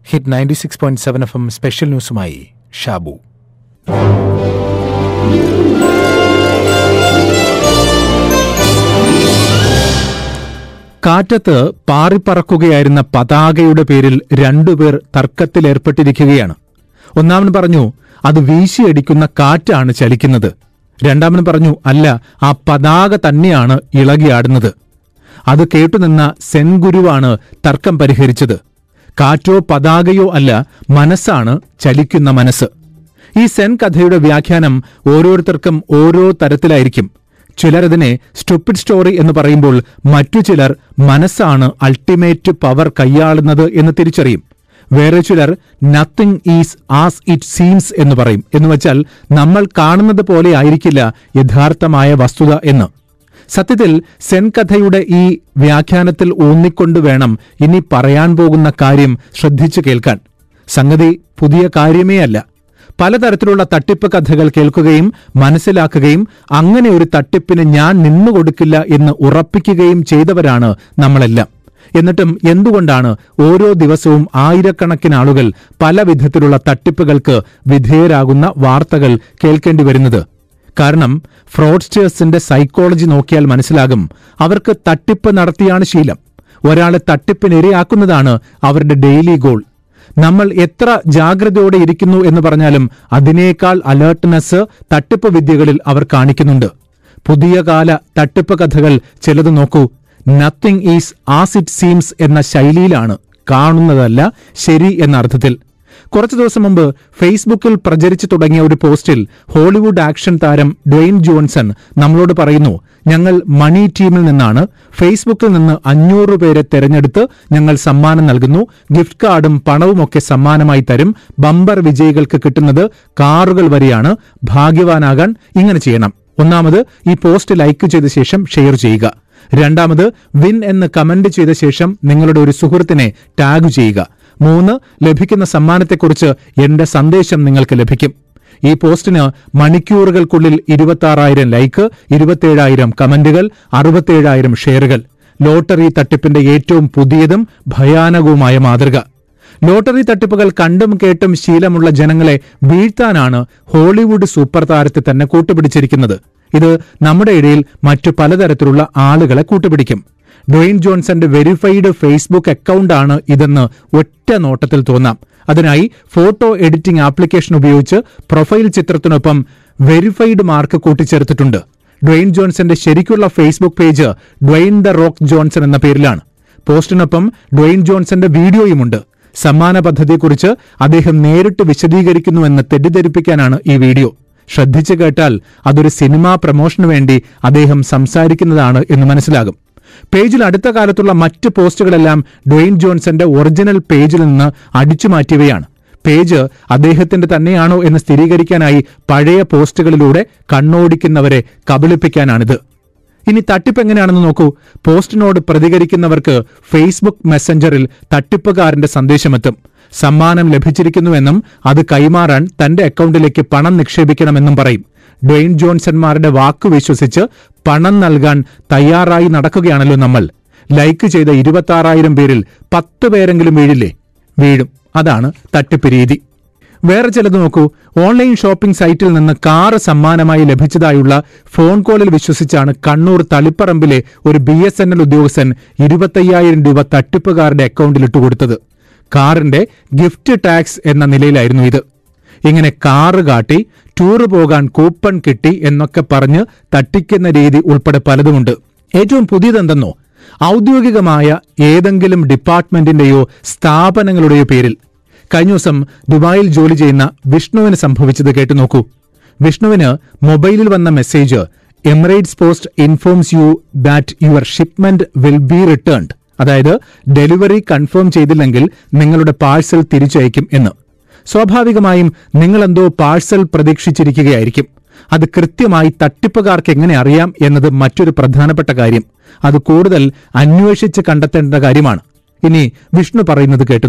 hit ninety six point seven F M special ന്യൂസുമായി ഷാബു കാറ്റത്ത് പാറിപ്പറക്കുകയായിരുന്ന പതാകയുടെ പേരിൽ രണ്ടുപേർ തർക്കത്തിലേർപ്പെട്ടിരിക്കുകയാണ് ഒന്നാമൻ പറഞ്ഞു അത് വീശിയടിക്കുന്ന കാറ്റാണ് ചലിക്കുന്നത് രണ്ടാമൻ പറഞ്ഞു അല്ല ആ പതാക തന്നെയാണ് ഇളകിയാടുന്നത് അത് കേട്ടുനിന്ന സെൻഗുരുവാണ് തർക്കം പരിഹരിച്ചത് കാറ്റോ പതാകയോ അല്ല മനസ്സാണ് ചലിക്കുന്ന മനസ്സ് ഈ സെൻ കഥയുടെ വ്യാഖ്യാനം ഓരോരുത്തർക്കും ഓരോ തരത്തിലായിരിക്കും ചിലരതിനെ സ്റ്റുപ്പിഡ് സ്റ്റോറി എന്ന് പറയുമ്പോൾ മറ്റു ചിലർ മനസ്സാണ് അൾട്ടിമേറ്റ് പവർ കൈയാളുന്നത് എന്ന് തിരിച്ചറിയും വേറെ ചിലർ nothing is as it seems എന്ന് പറയും എന്ന് വച്ചാൽ നമ്മൾ കാണുന്നത് പോലെ ആയിരിക്കില്ല യഥാർത്ഥമായ വസ്തുത എന്ന് സത്യത്തിൽ സെൻ കഥയുടെ ഈ വ്യാഖ്യാനത്തിൽ ഊന്നിക്കൊണ്ട് വേണം ഇനി പറയാൻ പോകുന്ന കാര്യം ശ്രദ്ധിച്ചു കേൾക്കാൻ സംഗതി പുതിയ കാര്യമേ അല്ല പലതരത്തിലുള്ള തട്ടിപ്പ് കഥകൾ കേൾക്കുകയും മനസ്സിലാക്കുകയും അങ്ങനെ ഒരു തട്ടിപ്പിന് ഞാൻ നിന്നുകൊടുക്കില്ല എന്ന് ഉറപ്പിക്കുകയും ചെയ്തവരാണ് നമ്മളെല്ലാം എന്നിട്ടും എന്തുകൊണ്ടാണ് ഓരോ ദിവസവും ആയിരക്കണക്കിന് ആളുകൾ പല വിധത്തിലുള്ള തട്ടിപ്പുകൾക്ക് വിധേയരാകുന്ന വാർത്തകൾ കേൾക്കേണ്ടി വരുന്നത് കാരണം ഫ്രോഡ്സ്റ്റേഴ്സിന്റെ സൈക്കോളജി നോക്കിയാൽ മനസ്സിലാകും അവർക്ക് തട്ടിപ്പ് നടത്തിയാണ് ശീലം ഒരാളെ തട്ടിപ്പിനിരയാക്കുന്നതാണ് അവരുടെ ഡെയിലി ഗോൾ നമ്മൾ എത്ര ജാഗ്രതയോടെ ഇരിക്കുന്നു എന്ന് പറഞ്ഞാലും അതിനേക്കാൾ അലേർട്ട്നെസ് തട്ടിപ്പ് വിദ്യകളിൽ അവർ കാണിക്കുന്നുണ്ട് പുതിയ കാല തട്ടിപ്പ് കഥകൾ ചിലത് നോക്കൂ nothing is as it seems എന്ന ശൈലിയിലാണ് കാണുന്നതല്ല ശരി എന്ന അർത്ഥത്തിൽ കുറച്ചു ദിവസം മുമ്പ് ഫേസ്ബുക്കിൽ പ്രചരിച്ചു തുടങ്ങിയ ഒരു പോസ്റ്റിൽ ഹോളിവുഡ് ആക്ഷൻ താരം ഡ്വെയിൻ ജോൺസൺ നമ്മളോട് പറയുന്നു ഞങ്ങൾ മണി ടീമിൽ നിന്നാണ് ഫേസ്ബുക്കിൽ നിന്ന് അഞ്ഞൂറ് പേരെ തെരഞ്ഞെടുത്ത് ഞങ്ങൾ സമ്മാനം നൽകുന്നു ഗിഫ്റ്റ് കാർഡും പണവുമൊക്കെ സമ്മാനമായി തരും ബമ്പർ വിജയികൾക്ക് കിട്ടുന്നത് കാറുകൾ വരെയാണ് ഭാഗ്യവാനാകാൻ ഇങ്ങനെ ചെയ്യണം ഒന്നാമത് ഈ പോസ്റ്റ് ലൈക്ക് ചെയ്ത ശേഷം ഷെയർ ചെയ്യുക രണ്ടാമത് വിൻ എന്ന് കമന്റ് ചെയ്ത ശേഷം നിങ്ങളുടെ ഒരു സുഹൃത്തിനെ ടാഗ് ചെയ്യുക മൂന്ന് ലഭിക്കുന്ന സമ്മാനത്തെക്കുറിച്ച് എന്റെ സന്ദേശം നിങ്ങൾക്ക് ലഭിക്കും ഈ പോസ്റ്റിന് മണിക്കൂറുകൾക്കുള്ളിൽ ഇരുപത്തി ലൈക്ക് ഇരുപത്തിയേഴായിരം കമന്റുകൾ അറുപത്തിയേഴായിരം ഷെയറുകൾ ലോട്ടറി തട്ടിപ്പിന്റെ ഏറ്റവും പുതിയതും ഭയാനകവുമായ മാതൃക ലോട്ടറി തട്ടിപ്പുകൾ കണ്ടും കേട്ടും ശീലമുള്ള ജനങ്ങളെ വീഴ്ത്താനാണ് ഹോളിവുഡ് സൂപ്പർ താരത്തെ തന്നെ കൂട്ടുപിടിച്ചിരിക്കുന്നത് ഇത് നമ്മുടെ ഇടയിൽ മറ്റു പലതരത്തിലുള്ള ആളുകളെ കൂട്ടുപിടിക്കും ഡ്വെയിൻ ജോൺസന്റെ വെരിഫൈഡ് ഫേസ്ബുക്ക് അക്കൗണ്ടാണ് ഇതെന്ന് ഒറ്റ നോട്ടത്തിൽ തോന്നാം അതിനായി ഫോട്ടോ എഡിറ്റിംഗ് ആപ്ലിക്കേഷൻ ഉപയോഗിച്ച് പ്രൊഫൈൽ ചിത്രത്തിനൊപ്പം വെരിഫൈഡ് മാർക്ക് കൂട്ടിച്ചേർത്തിട്ടുണ്ട് ഡ്വെയിൻ ജോൺസന്റെ ശരിക്കുള്ള Facebook page Dwayne the Rock Johnson എന്ന പേരിലാണ് പോസ്റ്റിനൊപ്പം ഡ്വെയിൻ ജോൺസന്റെ വീഡിയോയുമുണ്ട് സമ്മാന പദ്ധതിയെക്കുറിച്ച് അദ്ദേഹം നേരിട്ട് വിശദീകരിക്കുന്നുവെന്ന് തെറ്റിദ്ധരിപ്പിക്കാനാണ് ഈ വീഡിയോ ശ്രദ്ധിച്ചു കേട്ടാൽ അതൊരു സിനിമാ പ്രമോഷന് വേണ്ടി അദ്ദേഹം സംസാരിക്കുന്നതാണ് എന്ന് മനസ്സിലാകും പേജിൽ അടുത്ത കാലത്തുള്ള മറ്റ് പോസ്റ്റുകളെല്ലാം ഡ്വെയിൻ ജോൺസന്റെ ഒറിജിനൽ പേജിൽ നിന്ന് അടിച്ചുമാറ്റിയവയാണ് പേജ് അദ്ദേഹത്തിന്റെ തന്നെയാണോ എന്ന് സ്ഥിരീകരിക്കാനായി പഴയ പോസ്റ്റുകളിലൂടെ കണ്ണോടിക്കുന്നവരെ കബളിപ്പിക്കാനാണിത് ഇനി തട്ടിപ്പ് എങ്ങനെയാണെന്ന് നോക്കൂ പോസ്റ്റിനോട് പ്രതികരിക്കുന്നവർക്ക് ഫേസ്ബുക്ക് മെസ്സഞ്ചറിൽ തട്ടിപ്പുകാരന്റെ സന്ദേശമെത്തും സമ്മാനം ലഭിച്ചിരിക്കുന്നുവെന്നും അത് കൈമാറാൻ തന്റെ അക്കൗണ്ടിലേക്ക് പണം നിക്ഷേപിക്കണമെന്നും പറയും ഡ്വെയിൻ ജോൺസൺമാരുടെ വാക്കു വിശ്വസിച്ച് പണം നൽകാൻ തയ്യാറായി നടക്കുകയാണല്ലോ നമ്മൾ ലൈക്ക് ചെയ്ത ഇരുപത്തി പേരിൽ പത്ത് പേരെങ്കിലും വീഴില്ലേ വീഴും അതാണ് തട്ടിപ്പ് രീതി വേറെ ചിലത് നോക്കൂ ഓൺലൈൻ ഷോപ്പിംഗ് സൈറ്റിൽ നിന്ന് കാറ് സമ്മാനമായി ലഭിച്ചതായുള്ള ഫോൺ കോളിൽ വിശ്വസിച്ചാണ് കണ്ണൂർ തളിപ്പറമ്പിലെ ഒരു ബി എസ് എൻ എൽ ഉദ്യോഗസ്ഥൻ ഇരുപത്തയ്യായിരം രൂപ തട്ടിപ്പുകാരുടെ അക്കൗണ്ടിൽ ഇട്ടുകൊടുത്തത് കാറിന്റെ ഗിഫ്റ്റ് ടാക്സ് എന്ന നിലയിലായിരുന്നു ഇത് ഇങ്ങനെ കാറ് കാട്ടി ടൂറ് പോകാൻ കൂപ്പൺ കിട്ടി എന്നൊക്കെ പറഞ്ഞ് തട്ടിക്കുന്ന രീതി ഉൾപ്പെടെ പലതുമുണ്ട് ഏറ്റവും പുതിയതെന്തെന്നോ ഔദ്യോഗികമായ ഏതെങ്കിലും ഡിപ്പാർട്ട്മെന്റിന്റെയോ സ്ഥാപനങ്ങളുടെയോ പേരിൽ കഴിഞ്ഞ ദിവസം ദുബായിൽ ജോലി ചെയ്യുന്ന വിഷ്ണുവിന് സംഭവിച്ചത് കേട്ടു നോക്കൂ വിഷ്ണുവിന് മൊബൈലിൽ വന്ന message Emirates post informs you that your shipment will be returned അതായത് ഡെലിവറി കൺഫേം ചെയ്തില്ലെങ്കിൽ നിങ്ങളുടെ പാഴ്സൽ തിരിച്ചയക്കും എന്ന് സ്വാഭാവികമായും നിങ്ങളെന്തോ പാഴ്സൽ പ്രതീക്ഷിച്ചിരിക്കുകയായിരിക്കും അത് കൃത്യമായി തട്ടിപ്പുകാർക്ക് എങ്ങനെ അറിയാം എന്നത് മറ്റൊരു പ്രധാനപ്പെട്ട കാര്യം അത് കൂടുതൽ അന്വേഷിച്ച് കണ്ടെത്തേണ്ട കാര്യമാണ് ഇനി വിഷ്ണു പറയുന്നത് കേട്ടു നോക്കൂ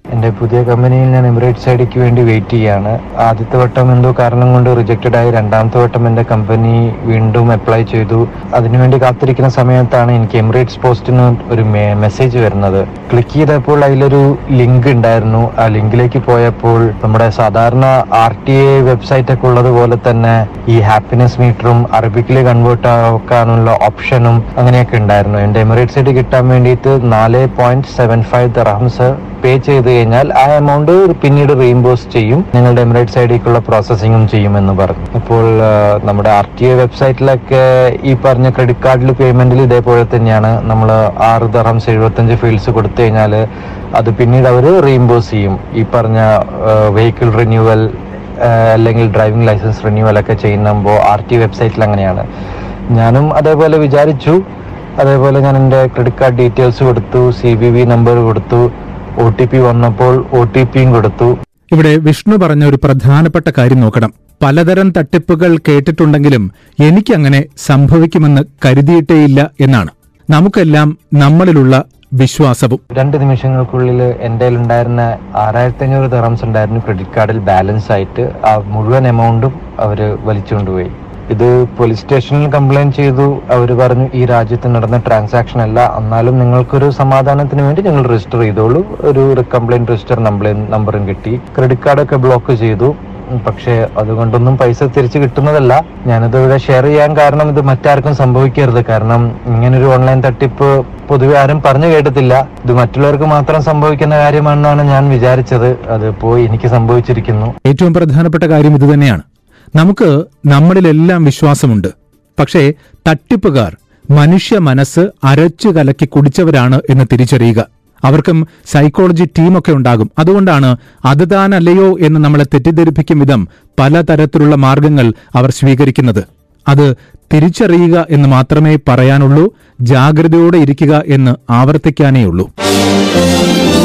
എൻ്റെ പുതിയ കമ്പനിയിൽ ഞാൻ എമിറേറ്റ്സ് ഐഡിക്ക് വേണ്ടി വെയിറ്റ് ചെയ്യാണ് ആദ്യത്തെ വട്ടം എന്തോ കാരണം കൊണ്ട് റിജക്റ്റഡ് ആയി രണ്ടാമത്തെ വട്ടം എൻ്റെ കമ്പനി വീണ്ടും അപ്ലൈ ചെയ്തു അതിനുവേണ്ടി കാത്തിരിക്കുന്ന സമയത്താണ് എനിക്ക് എമിറേറ്റ്സ് പോസ്റ്റിന് ഒരു മെസ്സേജ് വരുന്നത് ക്ലിക്ക് ചെയ്തപ്പോൾ അതിലൊരു ലിങ്ക് ഉണ്ടായിരുന്നു ആ ലിങ്കിലേക്ക് പോയപ്പോൾ നമ്മുടെ സാധാരണ ആർ ടി എ വെബ്സൈറ്റ് ഒക്കെ ഉള്ളത് പോലെ തന്നെ ഈ ഹാപ്പിനെസ് മീറ്ററും അറബിക്കിൽ കൺവേർട്ട് ആക്കാനുള്ള ഓപ്ഷനും അങ്ങനെയൊക്കെ ഉണ്ടായിരുന്നു എൻ്റെ എമിറേറ്റ്സ് ഐഡി കിട്ടാൻ വേണ്ടിയിട്ട് നാല് point seven five dirhams pay ചെയ്ത് കഴിഞ്ഞാൽ ആ എമൗണ്ട് പിന്നീട് റീഇംബേഴ്സ് ചെയ്യും നിങ്ങളുടെ എമിറേറ്റ്സ് ഐഡിക്കുള്ള പ്രോസസ്സിങ്ങും ചെയ്യുമെന്ന് പറഞ്ഞു അപ്പോൾ ആ, നമ്മുടെ ആർ ടി എ വെബ്സൈറ്റിലൊക്കെ ഈ പറഞ്ഞ ക്രെഡിറ്റ് കാർഡിൽ പേയ്മെന്റിൽ ഇതേപോലെ തന്നെയാണ് നമ്മൾ ആറ് ദറംസ് എഴുപത്തഞ്ച് ഫീൽഡ്സ് കൊടുത്തു കഴിഞ്ഞാൽ അത് പിന്നീട് അവർ റീഇംബേഴ്സ് ചെയ്യും ഈ പറഞ്ഞ വെഹിക്കിൾ റിന്യൂവൽ അല്ലെങ്കിൽ ഡ്രൈവിംഗ് ലൈസൻസ് റിന്യൂവൽ ഒക്കെ ചെയ്യുമ്പോൾ ആർ ടി വെബ്സൈറ്റിൽ അങ്ങനെയാണ് ഞാനും അതേപോലെ വിചാരിച്ചു അതേപോലെ ഞാൻ എൻ്റെ ക്രെഡിറ്റ് കാർഡ് ഡീറ്റെയിൽസ് കൊടുത്തു സി വി വി നമ്പർ കൊടുത്തു ഒ ടി പി വന്നപ്പോൾ ഒ ടി പിയും കൊടുത്തു ഇവിടെ വിഷ്ണു പറഞ്ഞ ഒരു പ്രധാനപ്പെട്ട കാര്യം നോക്കണം പലതരം തട്ടിപ്പുകൾ കേട്ടിട്ടുണ്ടെങ്കിലും എനിക്കങ്ങനെ സംഭവിക്കുമെന്ന് കരുതിയിട്ടേയില്ല എന്നാണ് നമുക്കെല്ലാം നമ്മളിലുള്ള വിശ്വാസവും രണ്ട് നിമിഷങ്ങൾക്കുള്ളിൽ എൻ്റെ ഉണ്ടായിരുന്ന ആറായിരത്തി അഞ്ഞൂറ് തെറംസ് ഉണ്ടായിരുന്നു ക്രെഡിറ്റ് കാർഡിൽ ബാലൻസ് ആയിട്ട് ആ മുഴുവൻ എമൗണ്ടും അവർ വലിച്ചുകൊണ്ടുപോയി ഇത് പോലീസ് സ്റ്റേഷനിൽ കംപ്ലൈന്റ് ചെയ്തു അവർ പറഞ്ഞു ഈ രാജ്യത്ത് നടന്ന ട്രാൻസാക്ഷൻ അല്ല എന്നാലും നിങ്ങൾക്കൊരു സമാധാനത്തിന് വേണ്ടി ഞങ്ങൾ രജിസ്റ്റർ ചെയ്തോളൂ ഒരു കംപ്ലൈന്റ് രജിസ്റ്റർ നമ്പറും കിട്ടി ക്രെഡിറ്റ് കാർഡൊക്കെ ബ്ലോക്ക് ചെയ്തു ഉം, പക്ഷേ അതുകൊണ്ടൊന്നും പൈസ തിരിച്ചു കിട്ടുന്നതല്ല ഞാനിത് ഇവിടെ ഷെയർ ചെയ്യാൻ കാരണം ഇത് മറ്റാർക്കും സംഭവിക്കരുത് കാരണം ഇങ്ങനൊരു ഓൺലൈൻ തട്ടിപ്പ് പൊതുവെ ആരും പറഞ്ഞു കേട്ടിട്ടില്ല ഇത് മറ്റുള്ളവർക്ക് മാത്രം സംഭവിക്കുന്ന കാര്യമാണെന്നാണ് ഞാൻ വിചാരിച്ചത് അതിപ്പോ എനിക്ക് സംഭവിച്ചിരിക്കുന്നു ഏറ്റവും പ്രധാനപ്പെട്ട കാര്യം ഇതുതന്നെയാണ് നമുക്ക് നമ്മളിലെല്ലാം വിശ്വാസമുണ്ട് പക്ഷേ തട്ടിപ്പുകാർ മനുഷ്യ മനസ്സ് അരച്ചു കലക്കി കുടിച്ചവരാണ് എന്ന് തിരിച്ചറിയുക അവർക്കും സൈക്കോളജി ടീമൊക്കെ ഉണ്ടാകും അതുകൊണ്ടാണ് അത് താനല്ലയോ എന്ന് നമ്മളെ തെറ്റിദ്ധരിപ്പിക്കും വിധം പലതരത്തിലുള്ള മാർഗങ്ങൾ അവർ സ്വീകരിക്കുന്നത് അത് തിരിച്ചറിയുക എന്ന് മാത്രമേ പറയാനുള്ളൂ ജാഗ്രതയോടെ ഇരിക്കുക എന്ന് ആവർത്തിക്കാനേയുള്ളൂ